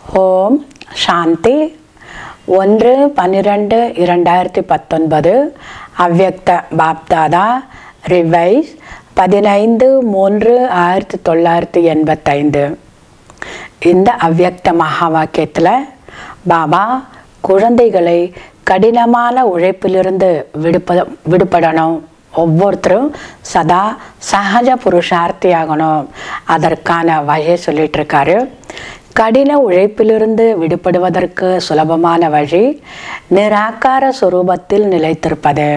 ஓம் சாந்தி ஒன்று பன்னிரெண்டு இரண்டாயிரத்தி பத்தொன்பது அவ்யக்த பாப்தாதா ரிவைஸ் பதினைந்து மூன்று ஆயிரத்தி தொள்ளாயிரத்தி எண்பத்தைந்து இந்த அவ்யக்த மகா வாக்கியத்தில் பாபா குழந்தைகளை கடினமான உழைப்பிலிருந்து விடுப்ப விடுபடணும் ஒவ்வொருத்தரும் சதா சகஜ புருஷார்த்தியாகணும் அதற்கான வழியை சொல்லிட்டு இருக்காரு கடின உழைப்பிலிருந்து விடுபடுவதற்கு சுலபமான வழி நிராகார சுரூபத்தில் நிலைத்திருப்பது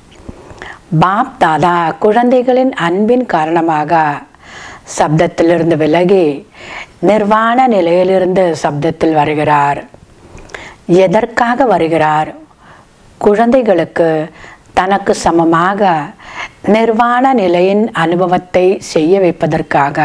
பாப் தாதா குழந்தைகளின் அன்பின் காரணமாக சப்தத்திலிருந்து விலகி நிர்வாண நிலையிலிருந்து சப்தத்தில் வருகிறார் எதற்காக வருகிறார் குழந்தைகளுக்கு தனக்கு சமமாக நிர்வாண நிலையின் அனுபவத்தை செய்ய வைப்பதற்காக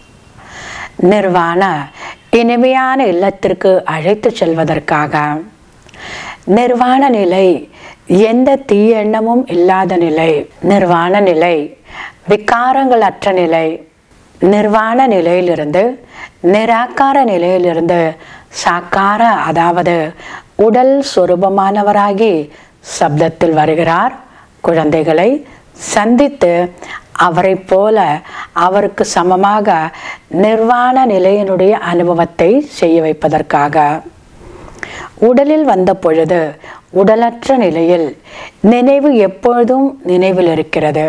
நிர்வாண இனிமையான இல்லத்திற்கு அழைத்து செல்வதற்காக நிர்வாண நிலை எந்த தீயெண்ணமும் இல்லாத நிலை நிர்வாண நிலை விகாரங்கள் அற்ற நிலை நிர்வாண நிலையிலிருந்து நிராகார நிலையிலிருந்து சாக்கார அதாவது உடல் சொரூபமானவராகி சப்தத்தில் வருகிறார் குழந்தைகளை சந்தித்து அவரை போல அவருக்கு சமமாக நிர்வாண நிலையினுடைய அனுபவத்தை செய்ய வைப்பதற்காக உடலில் வந்த பொழுது உடலற்ற நிலையில் நினைவு எப்பொழுதும் நினைவில் இருக்கிறது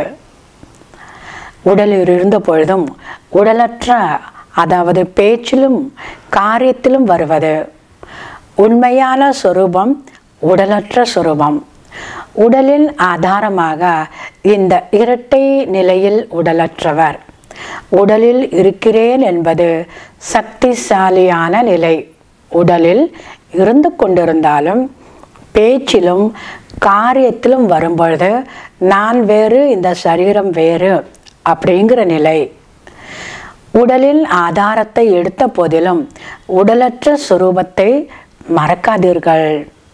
உடலில் இருந்த பொழுதும் உடலற்ற அதாவது பேச்சிலும் காரியத்திலும் வருவது உண்மையான சொரூபம் உடலற்ற சொரூபம் உடலின் ஆதாரமாக இந்த இரட்டை நிலையில் உடலற்றவர் உடலில் இருக்கிறேன் என்பது சக்திசாலியான நிலை உடலில் இருந்து கொண்டிருந்தாலும் பேச்சிலும் காரியத்திலும் வரும்பொழுது நான் வேறு இந்த சரீரம் வேறு அப்படிங்கிற நிலை உடலின் ஆதாரத்தை எடுத்த போதிலும் உடலற்ற சுரூபத்தை மறக்காதீர்கள்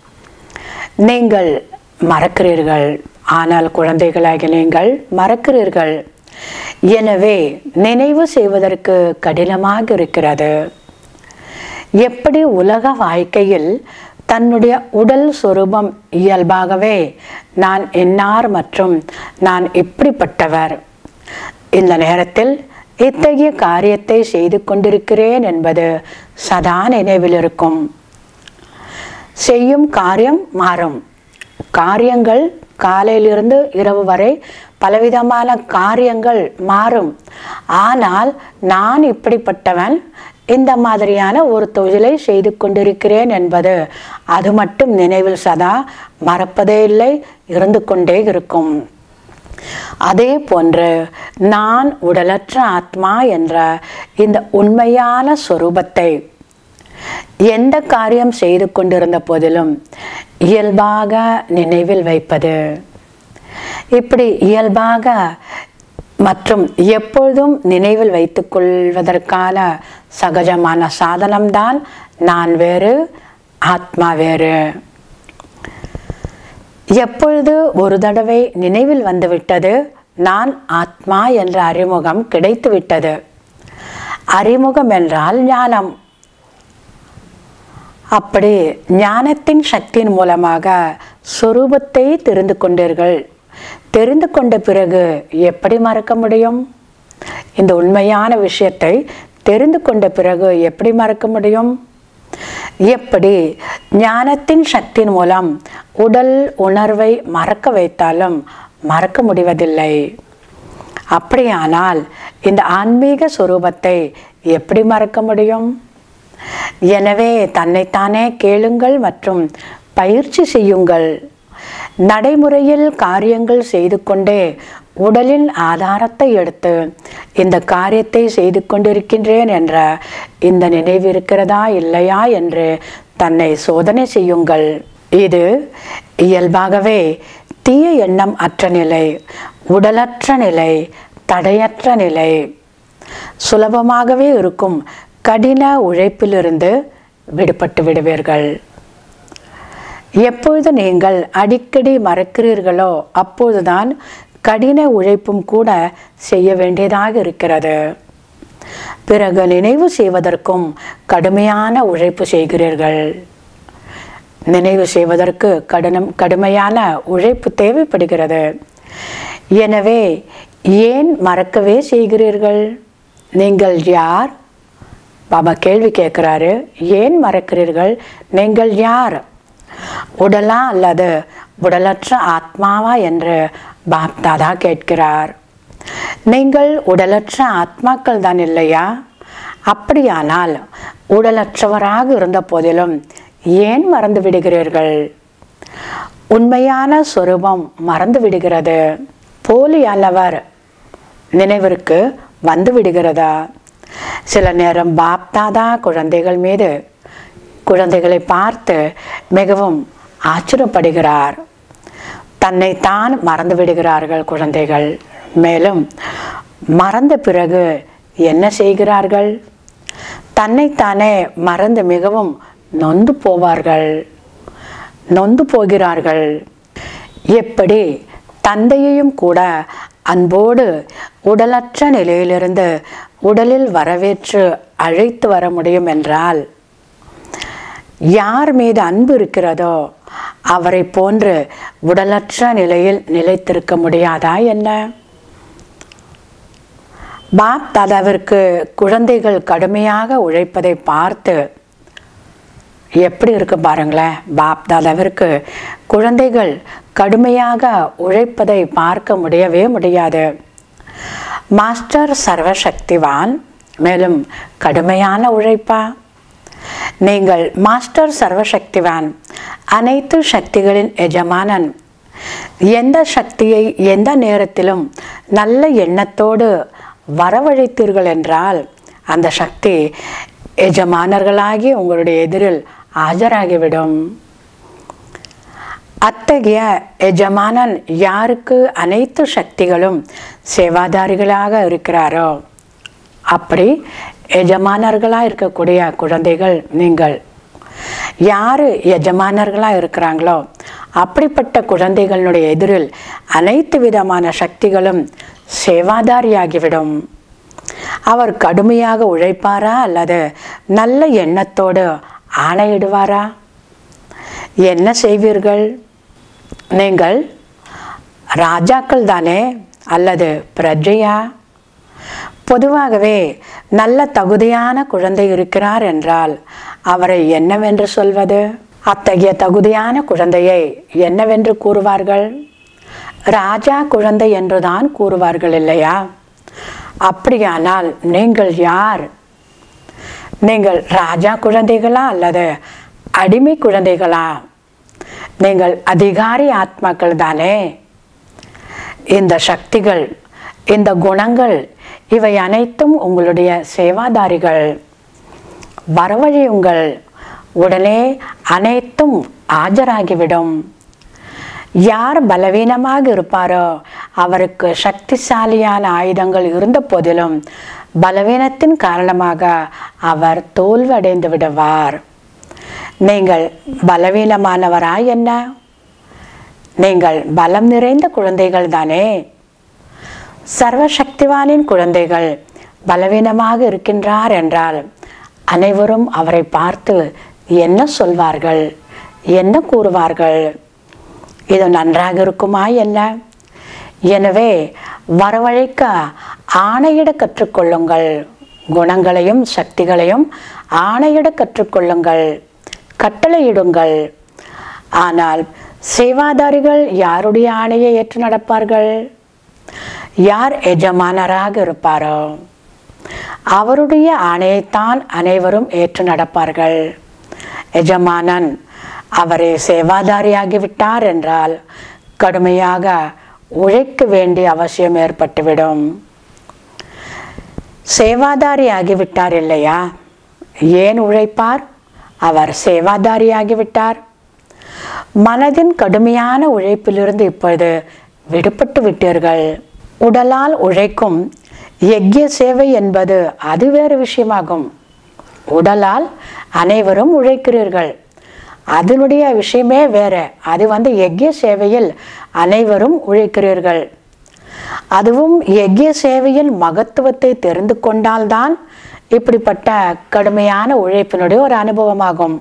நீங்கள் மறக்கிறீர்கள் ஆனால் குழந்தைகளாகி நீங்கள் மறக்கிறீர்கள் எனவே நினைவு செய்வதற்கு கடினமாக இருக்கிறது எப்படி உலக வாழ்க்கையில் தன்னுடைய உடல் சொரூபம் இயல்பாகவே நான் என்னார் மற்றும் நான் இப்படிப்பட்டவர் இந்த நேரத்தில் இத்தகைய காரியத்தை செய்து கொண்டிருக்கிறேன் என்பது சதா நினைவில் இருக்கும் செய்யும் காரியம் மாறும் காரியங்கள் காலையிலிருந்து இரவு வரை பலவிதமான காரியங்கள் மாறும் ஆனால் நான் இப்படிப்பட்டவன் இந்த மாதிரியான ஒரு தொழிலை செய்து கொண்டிருக்கிறேன் என்பது அது மட்டும் நினைவில் சதா மறப்பதே இல்லை இருந்து கொண்டே இருக்கும் அதே போன்று நான் உடலற்ற ஆத்மா என்ற இந்த உண்மையான சொரூபத்தை எந்த காரியம் செய்து கொண்டிருந்த போதிலும் இயல்பாக நினைவில் வைப்பது இப்படி இயல்பாக மற்றும் எப்பொழுதும் நினைவில் வைத்துக் கொள்வதற்கான சகஜமான சாதனம்தான் நான் வேறு ஆத்மா வேறு எப்பொழுது ஒரு தடவை நினைவில் வந்துவிட்டது நான் ஆத்மா என்ற அறிமுகம் கிடைத்து விட்டது அறிமுகம் என்றால் ஞானம் அப்படி ஞானத்தின் சக்தியின் மூலமாக சொரூபத்தை தெரிந்து கொண்டீர்கள் தெரிந்து கொண்ட பிறகு எப்படி மறக்க முடியும் இந்த உண்மையான விஷயத்தை தெரிந்து கொண்ட பிறகு எப்படி மறக்க முடியும் எப்படி ஞானத்தின் சக்தியின் மூலம் உடல் உணர்வை மறக்க வைத்தாலும் மறக்க முடிவதில்லை அப்படியானால் இந்த ஆன்மீக சுரூபத்தை எப்படி மறக்க முடியும் எனவே தன்னைத்தானே கேளுங்கள் மற்றும் பயிற்சி செய்யுங்கள் நடைமுறையில் காரியங்கள் செய்து கொண்டே உடலின் ஆதாரத்தை எடுத்து இந்த காரியத்தை செய்து கொண்டிருக்கின்றேன் என்ற இந்த நினைவு இருக்கிறதா இல்லையா என்று தன்னை சோதனை செய்யுங்கள் இது இயல்பாகவே தீய எண்ணம் அற்ற நிலை உடலற்ற நிலை தடையற்ற நிலை சுலபமாகவே இருக்கும் கடின உழைப்பிலிருந்து விடுபட்டு விடுவீர்கள் எப்பொழுது நீங்கள் அடிக்கடி மறக்கிறீர்களோ அப்போதுதான் கடின உழைப்பும் கூட செய்ய வேண்டியதாக இருக்கிறது பிறகு நினைவு செய்வதற்கும் கடுமையான உழைப்பு செய்கிறீர்கள் நினைவு செய்வதற்கு கடினம் கடுமையான உழைப்பு தேவைப்படுகிறது எனவே ஏன் மறக்கவே செய்கிறீர்கள் நீங்கள் யார் பாபா கேள்வி கேட்குறாரு ஏன் மறக்கிறீர்கள் நீங்கள் யார் உடலா அல்லது உடலற்ற ஆத்மாவா என்று பாப்தாதா கேட்கிறார் நீங்கள் உடலற்ற ஆத்மாக்கள் தான் இல்லையா அப்படியானால் உடலற்றவராக இருந்த போதிலும் ஏன் மறந்து விடுகிறீர்கள் உண்மையான சொரூபம் மறந்து விடுகிறது போலியானவர் நினைவிற்கு வந்து விடுகிறதா சில நேரம் பாப்தாதா குழந்தைகள் மீது குழந்தைகளை பார்த்து மிகவும் ஆச்சரியப்படுகிறார் தன்னைத்தான் மறந்து விடுகிறார்கள் குழந்தைகள் மேலும் மறந்த பிறகு என்ன செய்கிறார்கள் தன்னைத்தானே மறந்து மிகவும் நொந்து போவார்கள் நொந்து போகிறார்கள் எப்படி தந்தையையும் கூட அன்போடு உடலற்ற நிலையிலிருந்து உடலில் வரவேற்று அழைத்து வர முடியும் என்றால் யார் மீது அன்பு இருக்கிறதோ அவரை போன்று உடலற்ற நிலையில் நிலைத்திருக்க முடியாதா என்ன பாப் தாதாவிற்கு குழந்தைகள் கடுமையாக உழைப்பதை பார்த்து எப்படி இருக்கு பாருங்களேன் பாப் தாதாவிற்கு குழந்தைகள் கடுமையாக உழைப்பதை பார்க்க முடியவே முடியாது மாஸ்டர் சர்வசக்திவான் மேலும் கடுமையான உழைப்பா நீங்கள் மாஸ்டர் சர்வசக்திவான் அனைத்து சக்திகளின் எஜமானன் எந்த சக்தியை எந்த நேரத்திலும் நல்ல எண்ணத்தோடு வரவழைத்தீர்கள் என்றால் அந்த சக்தி எஜமானர்களாகி உங்களுடைய எதிரில் ஆஜராகிவிடும் அத்தகைய எஜமானன் யாருக்கு அனைத்து சக்திகளும் சேவாதாரிகளாக இருக்கிறாரோ அப்படி எஜமானர்களாக இருக்கக்கூடிய குழந்தைகள் நீங்கள் யார் எஜமானர்களாக இருக்கிறாங்களோ அப்படிப்பட்ட குழந்தைகளுடைய எதிரில் அனைத்து விதமான சக்திகளும் சேவாதாரியாகிவிடும் அவர் கடுமையாக உழைப்பாரா அல்லது நல்ல எண்ணத்தோடு ஆணையிடுவாரா என்ன செய்வீர்கள் நீங்கள் ராஜாக்கள் தானே அல்லது பிரஜையா பொதுவாகவே நல்ல தகுதியான குழந்தை இருக்கிறார் என்றால் அவரை என்னவென்று சொல்வது அத்தகைய தகுதியான குழந்தையை என்னவென்று கூறுவார்கள் ராஜா குழந்தை என்றுதான் கூறுவார்கள் இல்லையா அப்படியானால் நீங்கள் யார் நீங்கள் ராஜா குழந்தைகளா அல்லது அடிமை குழந்தைகளா நீங்கள் அதிகாரி ஆத்மாக்கள் தானே இந்த சக்திகள் இந்த குணங்கள் இவை அனைத்தும் உங்களுடைய சேவாதாரிகள் வரவழையுங்கள் உடனே அனைத்தும் ஆஜராகிவிடும் யார் பலவீனமாக இருப்பாரோ அவருக்கு சக்திசாலியான ஆயுதங்கள் இருந்த போதிலும் பலவீனத்தின் காரணமாக அவர் தோல்வடைந்து விடுவார் நீங்கள் பலவீனமானவரா என்ன நீங்கள் பலம் நிறைந்த குழந்தைகள் தானே சர்வசக்திவானின் குழந்தைகள் பலவீனமாக இருக்கின்றார் என்றால் அனைவரும் அவரை பார்த்து என்ன சொல்வார்கள் என்ன கூறுவார்கள் இது நன்றாக இருக்குமா என்ன எனவே வரவழைக்க ஆணையிட கற்றுக்கொள்ளுங்கள் குணங்களையும் சக்திகளையும் ஆணையிட கற்றுக்கொள்ளுங்கள் கட்டளையிடுங்கள் ஆனால் சேவாதாரிகள் யாருடைய ஆணையை ஏற்று நடப்பார்கள் யார் எஜமானராக இருப்பாரோ அவருடைய ஆணையைத்தான் அனைவரும் ஏற்று நடப்பார்கள் எஜமானன் அவரை சேவாதாரியாகிவிட்டார் என்றால் கடுமையாக உழைக்க வேண்டிய அவசியம் ஏற்பட்டுவிடும் சேவாதாரி ஆகிவிட்டார் இல்லையா ஏன் உழைப்பார் அவர் சேவாதாரி ஆகிவிட்டார் மனதின் கடுமையான உழைப்பிலிருந்து இப்பொழுது விடுபட்டு விட்டீர்கள் உடலால் உழைக்கும் யக்ய சேவை என்பது அது வேறு விஷயமாகும் உடலால் அனைவரும் உழைக்கிறீர்கள் அதனுடைய விஷயமே வேற அது வந்து யக்ய சேவையில் அனைவரும் உழைக்கிறீர்கள் அதுவும் யஜ்ய சேவையின் மகத்துவத்தை தெரிந்து கொண்டால்தான் இப்படிப்பட்ட கடுமையான உழைப்பினுடைய ஒரு அனுபவமாகும்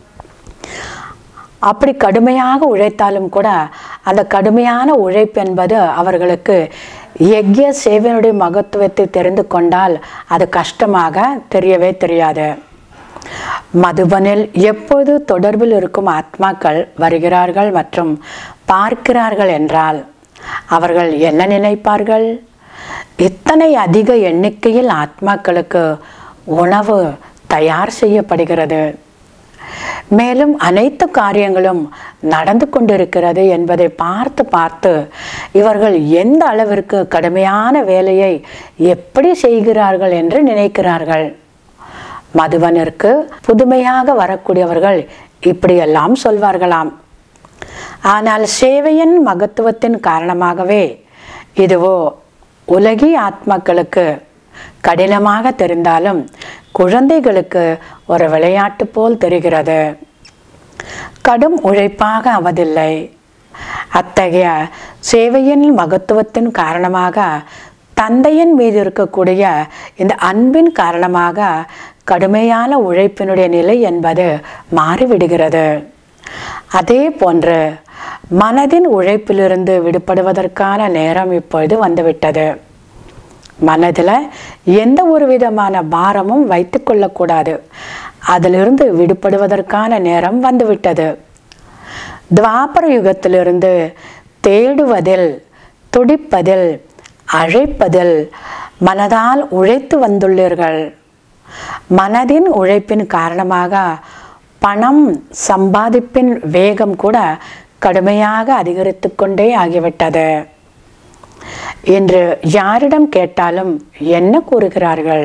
அப்படி கடுமையாக உழைத்தாலும் கூட அந்த கடுமையான உழைப்பு என்பது அவர்களுக்கு யஜ்ய சேவையினுடைய மகத்துவத்தை தெரிந்து கொண்டால் அது கஷ்டமாக தெரியவே தெரியாது மதுபனில் எப்போது தொடர்பில் இருக்கும் ஆத்மாக்கள் வருகிறார்கள் மற்றும் பார்க்கிறார்கள் என்றால் அவர்கள் என்ன நினைப்பார்கள் இத்தனை அதிக எண்ணிக்கையில் ஆத்மாக்களுக்கு உணவு தயார் செய்யப்படுகிறது மேலும் அனைத்து காரியங்களும் நடந்து கொண்டிருக்கிறது என்பதை பார்த்து பார்த்து இவர்கள் எந்த அளவிற்கு கடுமையான வேலையை எப்படி செய்கிறார்கள் என்று நினைக்கிறார்கள் மதுவனிற்கு புதுமையாக வரக்கூடியவர்கள் இப்படியெல்லாம் சொல்வார்களாம் ஆனால் சேவையின் மகத்துவத்தின் காரணமாகவே இதுவோ உலகி ஆத்மாக்களுக்கு கடினமாக தெரிந்தாலும் குழந்தைகளுக்கு ஒரு விளையாட்டு போல் தெரிகிறது கடும் உழைப்பாக அவதில்லை அத்தகைய சேவையின் மகத்துவத்தின் காரணமாக தந்தையின் மீது இருக்கக்கூடிய இந்த அன்பின் காரணமாக கடுமையான உழைப்பினுடைய நிலை என்பது மாறிவிடுகிறது அதே போன்று மனதின் உழைப்பிலிருந்து விடுபடுவதற்கான நேரம் இப்பொழுது வந்துவிட்டது மனதில் எந்த ஒரு விதமான பாரமும் வைத்து கொள்ளக்கூடாது அதிலிருந்து விடுபடுவதற்கான நேரம் வந்துவிட்டது துவாபர யுகத்திலிருந்து தேடுவதில் துடிப்பதில் அழைப்பதில் மனதால் உழைத்து வந்துள்ளீர்கள் மனதின் உழைப்பின் காரணமாக பணம் சம்பாதிப்பின் வேகம் கூட கடுமையாக அதிகரித்து கொண்டே ஆகிவிட்டது என்று யாரிடம் கேட்டாலும் என்ன கூறுகிறார்கள்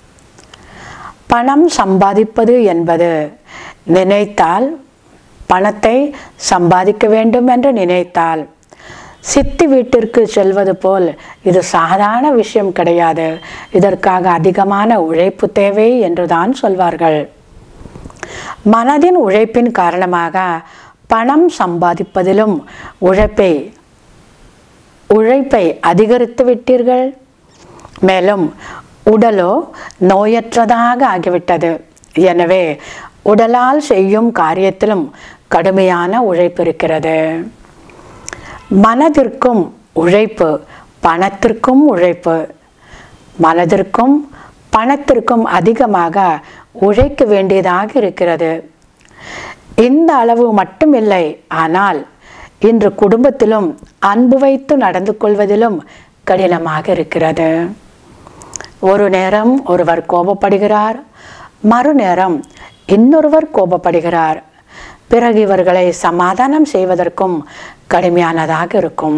பணம் சம்பாதிப்பது என்பது நினைத்தால் பணத்தை சம்பாதிக்க வேண்டும் என்று நினைத்தால் சித்தி வீட்டிற்கு செல்வது போல் இது சாதாரண விஷயம் கிடையாது இதற்காக அதிகமான உழைப்பு தேவை என்றுதான் சொல்வார்கள் மனதின் உழைப்பின் காரணமாக பணம் சம்பாதிப்பதிலும் உழைப்பை உழைப்பை அதிகரித்து விட்டீர்கள் மேலும் உடலோ நோயற்றதாக ஆகிவிட்டது எனவே உடலால் செய்யும் காரியத்திலும் கடுமையான உழைப்பு இருக்கிறது மனதிற்கும் உழைப்பு பணத்திற்கும் உழைப்பு மனதிற்கும் பணத்திற்கும் அதிகமாக உழைக்க வேண்டியதாக இருக்கிறது இந்த அளவு மட்டுமில்லை ஆனால் இன்று குடும்பத்திலும் அன்பு வைத்து நடந்து கொள்வதிலும் கடினமாக இருக்கிறது ஒரு நேரம் ஒருவர் கோபப்படுகிறார் மறுநேரம் இன்னொருவர் கோபப்படுகிறார் பிறகு இவர்களை சமாதானம் செய்வதற்கும் கடுமையானதாக இருக்கும்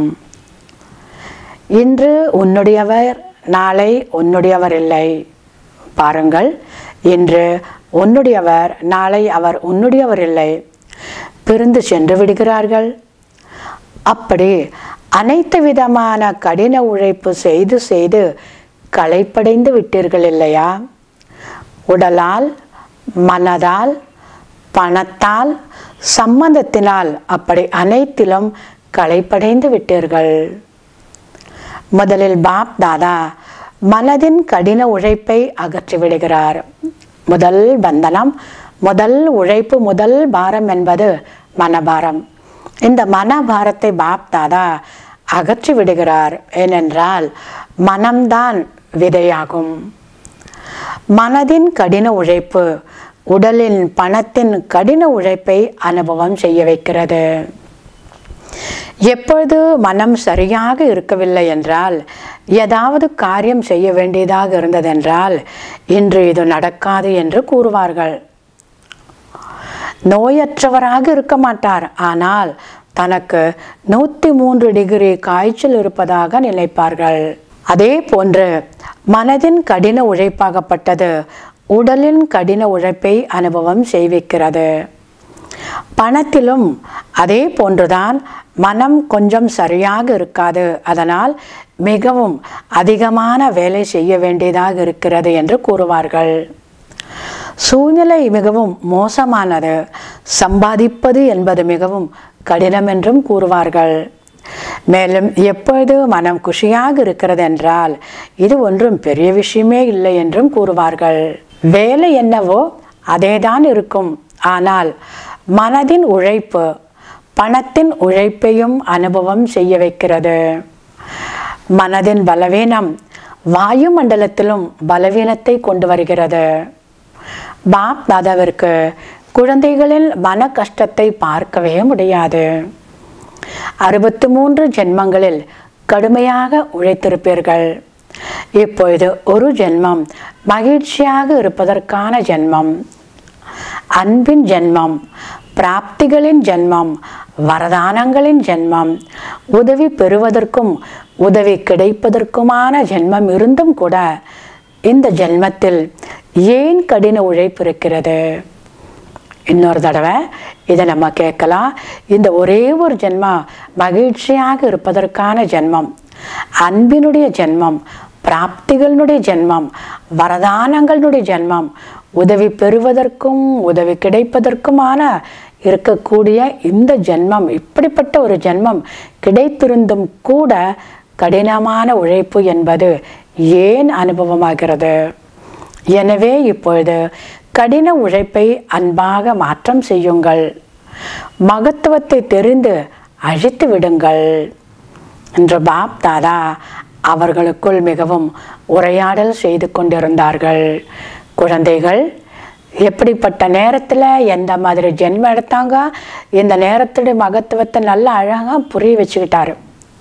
இன்று உன்னுடையவர் நாளை உன்னுடையவர் இல்லை பாருங்கள் இன்று உன்னுடையவர் நாளை அவர் உன்னுடையவர் இல்லை பிரிந்து சென்று விடுகிறார்கள் அப்படி அனைத்து விதமான கடின உழைப்பு செய்து செய்து களைப்படைந்து விட்டீர்கள் இல்லையா உடலால் மனதால் பணத்தால் சம்பந்தத்தினால் அப்படி அனைத்திலும் களைப்படைந்து விட்டீர்கள் முதலில் பாப் தாதா மனதின் கடின உழைப்பை அகற்றி விடுகிறார் முதல் பந்தனம் முதல் உழைப்பு முதல் பாரம் என்பது மனபாரம் இந்த மனபாரத்தை பாப் தாதா அகற்றி விடுகிறார் ஏனென்றால் மனம்தான் விதையாகும் மனதின் கடின உழைப்பு உடலின் பணத்தின் கடின உழைப்பை அனுபவம் செய்ய வைக்கிறது எப்பொழுது மனம் சரியாக இருக்கவில்லை என்றால் ஏதாவது காரியம் செய்ய வேண்டியதாக இருந்ததென்றால் இன்று இது நடக்காது என்று கூறுவார்கள் நோயற்றவராக இருக்க மாட்டார் ஆனால் தனக்கு நூற்றி மூன்று டிகிரி காய்ச்சல் இருப்பதாக நினைப்பார்கள் அதே போன்று மனதின் கடின உழைப்பாகப்பட்டது உடலின் கடின உழைப்பை அனுபவம் செய்விக்கிறது பணத்திலும் அதே போன்றுதான் மனம் கொஞ்சம் சரியாக இருக்காது அதனால் மிகவும் அதிகமான வேலை செய்ய வேண்டியதாக இருக்கிறது என்று கூறுவார்கள் சூழ்நிலை மிகவும் மோசமானது சம்பாதிப்பது என்பது மிகவும் கடினம் என்றும் கூறுவார்கள் மேலும் எப்பொழுது மனம் குஷியாக இருக்கிறது என்றால் இது ஒன்றும் பெரிய விஷயமே இல்லை என்றும் கூறுவார்கள் வேலை என்னவோ அதேதான் இருக்கும் ஆனால் மனதின் உழைப்பு பணத்தின் உழைப்பையும் அனுபவம் செய்ய வைக்கிறது மனதின் பலவீனம் வாயு மண்டலத்திலும் பலவீனத்தை கொண்டு வருகிறது பாப் தாதாவிற்கு குழந்தைகளின் மன கஷ்டத்தை பார்க்கவே முடியாது அறுபத்து மூன்று ஜென்மங்களில் கடுமையாக உழைத்திருப்பீர்கள் இப்பொழுது ஒரு ஜென்மம் மகிழ்ச்சியாக இருப்பதற்கான ஜென்மம் அன்பின் ஜென்மம் பிராப்திகளின் ஜென்மம் வரதானங்களின் ஜென்மம் உதவி பெறுவதற்கும் உதவி கிடைப்பதற்குமான ஜென்மம் இருந்தும் கூட இந்த ஜென்மத்தில் ஏன் கடின உழைப்பு இருக்கிறது இன்னொரு தடவை இதை நம்ம கேட்கலாம் இந்த ஒரே ஒரு ஜென்மம் மகிழ்ச்சியாக இருப்பதற்கான ஜென்மம் அன்பினுடைய ஜென்மம் பிராப்திகளினுடைய ஜென்மம் வரதானங்களுடைய ஜென்மம் உதவி பெறுவதற்கும் உதவி கிடைப்பதற்குமான இருக்கக்கூடிய இந்த ஜென்மம் இப்படிப்பட்ட ஒரு ஜென்மம் கிடைத்திருந்தும் கூட கடினமான உழைப்பு என்பது ஏன் அனுபவமாகிறது எனவே இப்பொழுது கடின உழைப்பை அன்பாக மாற்றம் செய்யுங்கள் மகத்துவத்தை தெரிந்து அழித்து விடுங்கள் என்று பாப் தாதா அவர்களுக்குள் மிகவும் உரையாடல் செய்து கொண்டிருந்தார்கள் குழந்தைகள் எப்படிப்பட்ட நேரத்தில் எந்த மாதிரி ஜென்மம் எடுத்தாங்க இந்த நேரத்துடைய மகத்துவத்தை நல்லா அழகாக புரிய வச்சுக்கிட்டாரு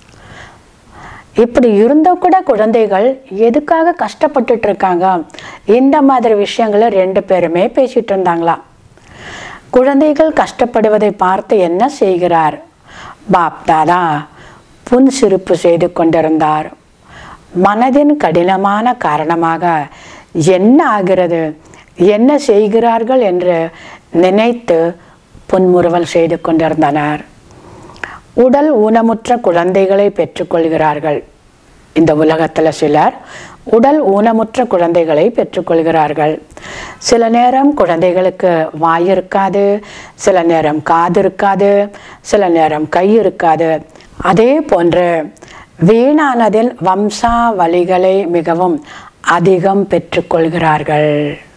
இப்படி இருந்த கூட குழந்தைகள் எதுக்காக கஷ்டப்பட்டுட்டு இருக்காங்க இந்த மாதிரி விஷயங்களை ரெண்டு பேருமே பேசிட்டு இருந்தாங்களாம் குழந்தைகள் கஷ்டப்படுவதை பார்த்து என்ன செய்கிறார் பாப் தாதா புன் சிரிப்பு செய்து கொண்டிருந்தார் மனதின் கடினமான காரணமாக என்ன ஆகிறது என்ன செய்கிறார்கள் என்று நினைத்து புன்முறுவல் செய்து கொண்டிருந்தனர் உடல் ஊனமுற்ற குழந்தைகளை பெற்றுக்கொள்கிறார்கள் இந்த உலகத்தில் சிலர் உடல் ஊனமுற்ற குழந்தைகளை பெற்றுக்கொள்கிறார்கள் சில நேரம் குழந்தைகளுக்கு வாய் இருக்காது சில நேரம் காது இருக்காது சில நேரம் கை இருக்காது அதே போன்று வீணானதில் வம்சாவளிகளை மிகவும் அதிகம் பெற்றுக்கொள்கிறார்கள்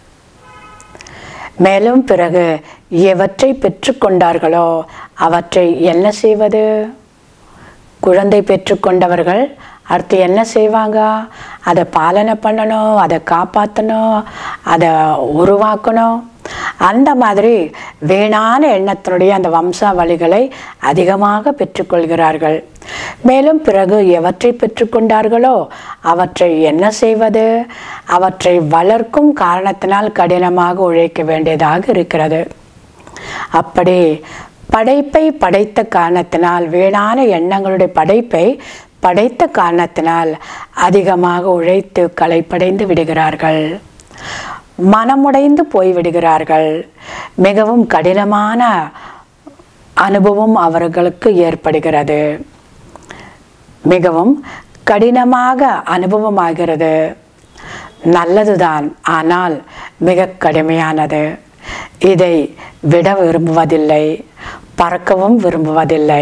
மேலும் பிறகு எவற்றை பெற்றுக்கொண்டார்களோ அவற்றை என்ன செய்வது குழந்தை பெற்றுக்கொண்டவர்கள் அடுத்து என்ன செய்வாங்க அதை பாலனை பண்ணணும் அதை காப்பாற்றணும் அதை உருவாக்கணும் அந்த மாதிரி வீணான எண்ணத்தினுடைய அந்த வம்சாவளிகளை அதிகமாக பெற்றுக்கொள்கிறார்கள் மேலும் பிறகு எவற்றை பெற்றுக்கொண்டார்களோ அவற்றை என்ன செய்வது அவற்றை வளர்க்கும் காரணத்தினால் கடினமாக உழைக்க வேண்டியதாக இருக்கிறது அப்படி படைப்பை படைத்த காரணத்தினால் வீணான எண்ணங்களுடைய படைப்பை படைத்த காரணத்தினால் அதிகமாக உழைத்து களைப்படைந்து விடுகிறார்கள் மனமுடைந்து போய்விடுகிறார்கள் மிகவும் கடினமான அனுபவம் அவர்களுக்கு ஏற்படுகிறது மிகவும் கடினமாக அனுபவமாகிறது நல்லதுதான் ஆனால் மிக கடுமையானது இதை விட விரும்புவதில்லை பறக்கவும் விரும்புவதில்லை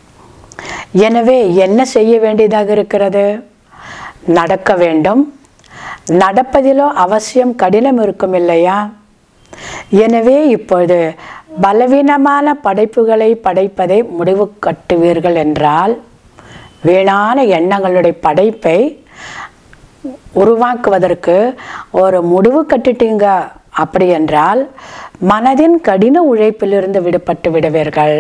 எனவே என்ன செய்ய வேண்டியதாக இருக்கிறது நடக்க வேண்டும் நடப்பதிலோ அவசியம் கடினம் இருக்கும் இல்லையா எனவே இப்பொழுது பலவீனமான படைப்புகளை படைப்பதை முடிவு கட்டுவீர்கள் என்றால் வீணான எண்ணங்களுடைய படைப்பை உருவாக்குவதற்கு ஒரு முடிவு கட்டிட்டீங்க அப்படி என்றால் மனதின் கடின உழைப்பிலிருந்து விடுபட்டு விடுவீர்கள்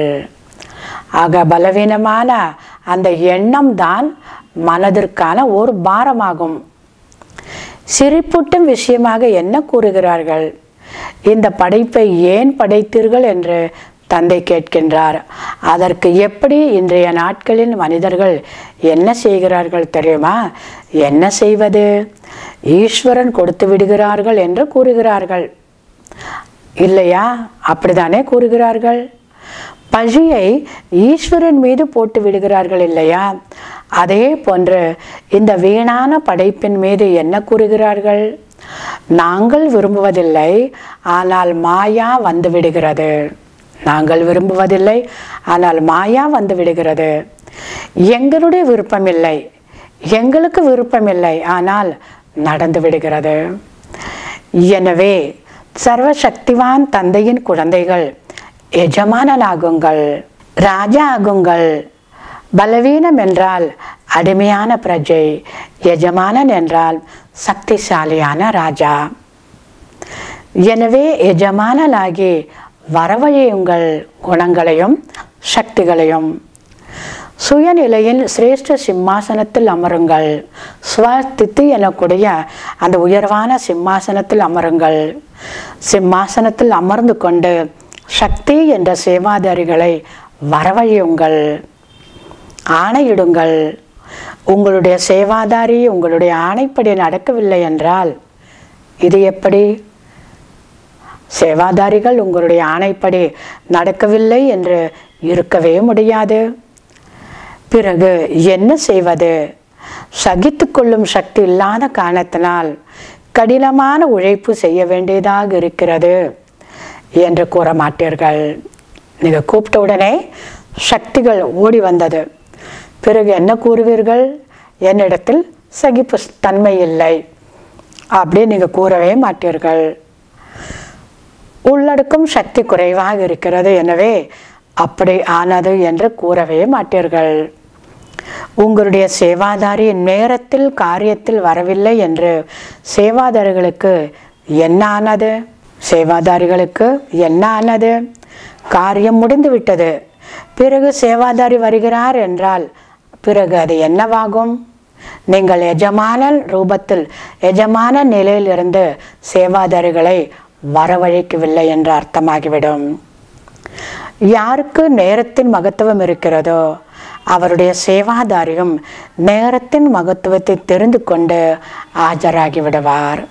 ஆக பலவீனமான அந்த எண்ணம் தான் மனதிற்கான ஒரு பாரமாகும் சிரிப்பூட்டும் விஷயமாக என்ன கூறுகிறார்கள் இந்த படைப்பை ஏன் படைத்தீர்கள் என்று தந்தை கேட்கின்றார் அதற்கு எப்படி இன்றைய நாட்களில் மனிதர்கள் என்ன செய்கிறார்கள் தெரியுமா என்ன செய்வது ஈஸ்வரன் கொடுத்து விடுகிறார்கள் என்று கூறுகிறார்கள் இல்லையா அப்படித்தானே கூறுகிறார்கள் பழியை ஈஸ்வரன் மீது போட்டு விடுகிறார்கள் இல்லையா அதே போன்று இந்த வீணான படைப்பின் மீது என்ன கூறுகிறார்கள் நாங்கள் விரும்புவதில்லை ஆனால் மாயா வந்து விடுகிறது நாங்கள் விரும்புவதில்லை ஆனால் மாயா வந்து விடுகிறது எங்களுடைய விருப்பமில்லை எங்களுக்கு விருப்பமில்லை ஆனால் நடந்து விடுகிறது எனவே சர்வசக்திவான் தந்தையின் குழந்தைகள் எஜமானனாகுங்கள் ராஜா ஆகுங்கள் பலவீனம் என்றால் அடிமையான பிரஜை எஜமானன் என்றால் சக்திசாலியான ராஜா எனவே எஜமானனாகி வரவழையுங்கள் குணங்களையும் சக்திகளையும் சுயநிலையில் சிரேஷ்ட சிம்மாசனத்தில் அமருங்கள் ஸ்வஸ்தித்து எனக்கூடிய அந்த உயர்வான சிம்மாசனத்தில் அமருங்கள் சிம்மாசனத்தில் அமர்ந்து கொண்டு சக்தி என்ற சேவாதாரிகளை வரவழையுங்கள் ஆணையிடுங்கள் உங்களுடைய சேவாதாரி உங்களுடைய ஆணைப்படி நடக்கவில்லை என்றால் இது எப்படி சேவாதாரிகள் உங்களுடைய ஆணைப்படி நடக்கவில்லை என்று இருக்கவே முடியாது பிறகு என்ன செய்வது சகித்து கொள்ளும் சக்தி இல்லாத காரணத்தினால் கடினமான உழைப்பு செய்ய வேண்டியதாக இருக்கிறது என்று கூற மாட்டீர்கள் நீங்கள் கூப்பிட்ட உடனே சக்திகள் ஓடி வந்தது பிறகு என்ன கூறுவீர்கள் என்னிடத்தில் சகிப்பு தன்மை இல்லை அப்படி நீங்கள் கூறவே மாட்டீர்கள் உள்ளடக்கும் சக்தி குறைவாக இருக்கிறது எனவே அப்படி ஆனது என்று கூறவே மாட்டீர்கள் உங்களுடைய சேவாதாரி நேரத்தில் காரியத்தில் வரவில்லை என்று சேவாதாரிகளுக்கு என்ன ஆனது சேவாதாரிகளுக்கு என்ன ஆனது காரியம் முடிந்து விட்டது பிறகு சேவாதாரி வருகிறார் என்றால் பிறகு அது என்னவாகும் நீங்கள் எஜமான ரூபத்தில் எஜமான நிலையிலிருந்து சேவாதாரிகளை வரவழைக்கவில்லை என்று அர்த்தமாகிவிடும் யாருக்கு நேரத்தின் மகத்துவம் இருக்கிறதோ அவருடைய சேவாதாரியும் நேரத்தின் மகத்துவத்தை தெரிந்து கொண்டு ஆஜராகி விடுவார்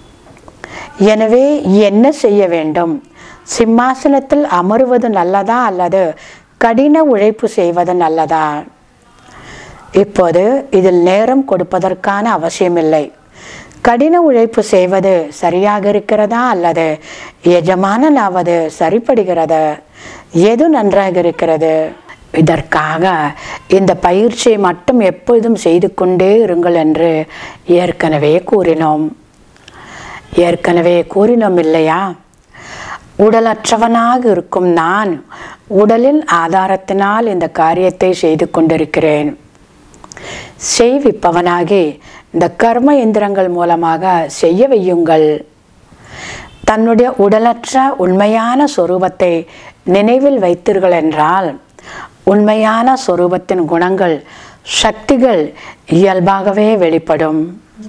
எனவே என்ன செய்ய வேண்டும் சிம்மாசனத்தில் அமருவது நல்லதா அல்லது கடின உழைப்பு செய்வது நல்லதா இப்போது இதில் நேரம் கொடுப்பதற்கான அவசியமில்லை கடின உழைப்பு செய்வது சரியாக இருக்கிறதா அல்லது எஜமானனாவது சரிப்படுகிறதா எது நன்றாக இருக்கிறது இதற்காக இந்த பயிற்சியை மட்டும் எப்பொழுதும் செய்து கொண்டே இருங்கள் என்று ஏற்கனவே கூறினோம் ஏற்கனவே கூறினோம் இல்லையா உடலற்றவனாக இருக்கும் நான் உடலின் ஆதாரத்தினால் இந்த காரியத்தை செய்து கொண்டிருக்கிறேன் செய்விப்பவனாகி இந்த கர்ம எந்திரங்கள் மூலமாக செய்ய வையுங்கள் தன்னுடைய உடலற்ற உண்மையான சொரூபத்தை நினைவில் வைத்தீர்கள் என்றால் உண்மையான சொரூபத்தின் குணங்கள் சக்திகள் இயல்பாகவே வெளிப்படும்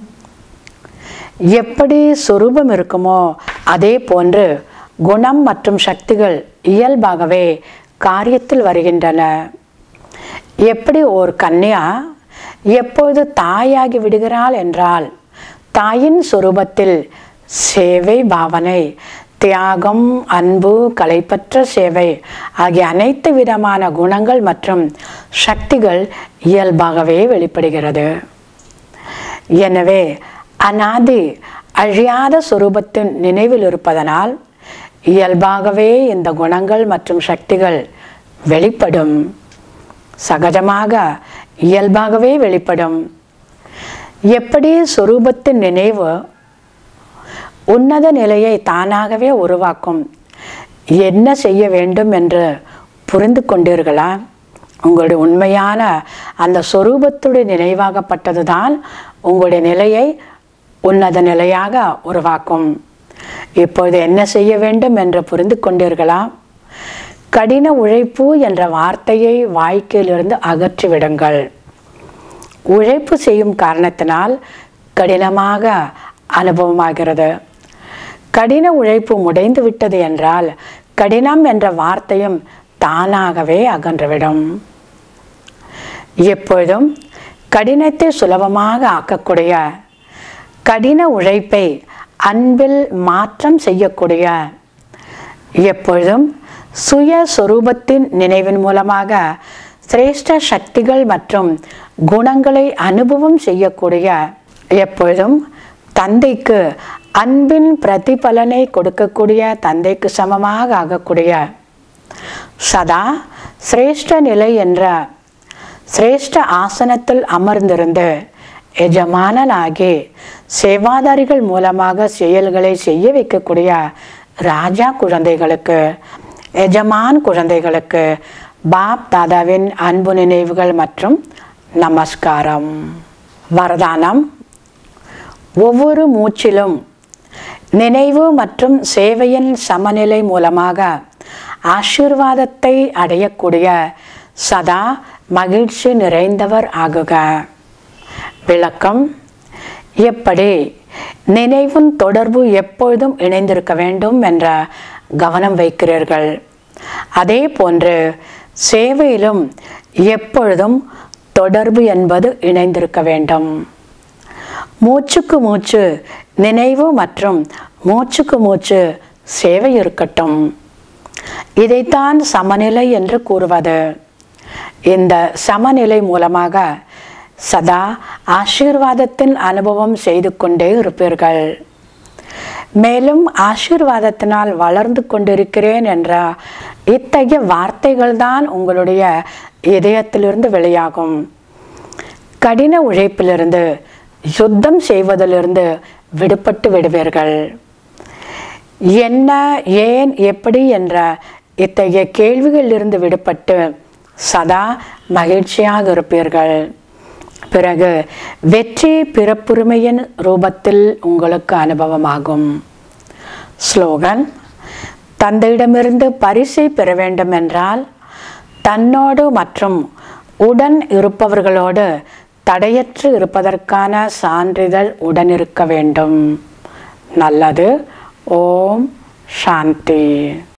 எப்படி சொரூபம் இருக்குமோ அதே போன்று குணம் மற்றும் சக்திகள் இயல்பாகவே காரியத்தில் வருகின்றன எப்படி ஒரு கன்யா எப்பொழுது தாயாகி விடுகிறாள் என்றால் தாயின் சொரூபத்தில் சேவை பாவனை தியாகம் அன்பு கலைப்பற்ற சேவை ஆகிய அனைத்து விதமான குணங்கள் மற்றும் சக்திகள் இயல்பாகவே வெளிப்படுகிறது எனவே அநாதி அழியாத சுரூபத்தின் நினைவில் இருப்பதனால் இயல்பாகவே இந்த குணங்கள் மற்றும் சக்திகள் வெளிப்படும் சகஜமாக இயல்பாகவே வெளிப்படும் எப்படி சொரூபத்தின் நினைவு உன்னத நிலையை தானாகவே உருவாக்கும் என்ன செய்ய வேண்டும் என்று புரிந்து கொண்டீர்களா உங்களுடைய உண்மையான அந்த சொரூபத்துடைய நினைவாகப்பட்டது தான் உங்களுடைய நிலையை உன்னத நிலையாக உருவாக்கும் இப்பொழுது என்ன செய்ய வேண்டும் என்று புரிந்து கொண்டீர்களா கடின உழைப்பு என்ற வார்த்தையை வாய்க்கையிலிருந்து அகற்றிவிடுங்கள் உழைப்பு செய்யும் காரணத்தினால் கடினமாக அனுபவமாகிறது கடின உழைப்பு முடைந்து விட்டது என்றால் கடினம் என்ற வார்த்தையும் தானாகவே அகன்றுவிடும் எப்பொழுதும் கடினத்தை சுலபமாக ஆக்கக்கூடிய கடின உழைப்பை அன்பில் மாற்றம் செய்யக்கூடிய எப்பொழுதும் சுய சொரூபத்தின் நினைவின் மூலமாக சிரேஷ்ட சக்திகள் மற்றும் குணங்களை அனுபவம் செய்யக்கூடிய எப்பொழுதும் தந்தைக்கு அன்பின் பிரதிபலனை கொடுக்கக்கூடிய தந்தைக்கு சமமாக ஆகக்கூடிய சதா சிரேஷ்ட நிலை என்ற சிரேஷ்ட ஆசனத்தில் அமர்ந்திருந்து எஜமானனாகி சேவாதாரிகள் மூலமாக செயல்களை செய்ய வைக்கக்கூடிய ராஜா குழந்தைகளுக்கு எஜமான் குழந்தைகளுக்கு பாப் தாதாவின் அன்பு நினைவுகள் மற்றும் நமஸ்காரம் வரதானம் ஒவ்வொரு மூச்சிலும் நினைவு மற்றும் சேவையின் சமநிலை மூலமாக ஆசீர்வாதத்தை அடையக்கூடிய சதா மகிழ்ச்சி நிறைந்தவர் ஆகுக விளக்கம் எப்படி நினைவின் தொடர்பு எப்பொழுதும் இணைந்திருக்க வேண்டும் என்ற கவனம் வைக்கிறீர்கள் அதே போன்று சேவையிலும் எப்பொழுதும் தொடர்பு என்பது இணைந்திருக்க வேண்டும் மூச்சுக்கு மூச்சு நினைவு மற்றும் மூச்சுக்கு மூச்சு சேவை இருக்கட்டும் இதைத்தான் சமநிலை என்று கூறுவது இந்த சமநிலை மூலமாக சதா ஆசீர்வாதத்தின் அனுபவம் செய்து கொண்டே இருப்பீர்கள் மேலும் ஆசீர்வாதத்தினால் வளர்ந்து கொண்டிருக்கிறேன் என்ற இத்தகைய வார்த்தைகள் தான் உங்களுடைய இதயத்திலிருந்து வெளியாகும் கடின உழைப்பிலிருந்து யுத்தம் செய்வதிலிருந்து விடுபட்டு விடுவீர்கள் என்ன ஏன் எப்படி என்ற இத்தகைய கேள்விகளிலிருந்து விடுபட்டு சதா மகிழ்ச்சியாக இருப்பீர்கள் பிறகு வெற்றி பிறப்புரிமையின் ரூபத்தில் உங்களுக்கு அனுபவமாகும் ஸ்லோகன் தந்தையிடமிருந்து பரிசை பெற வேண்டும் என்றால் தன்னோடு மற்றும் உடன் இருப்பவர்களோடு தடையற்று இருப்பதற்கான சான்றிதழ் உடன் இருக்க வேண்டும் நல்லது ஓம் சாந்தி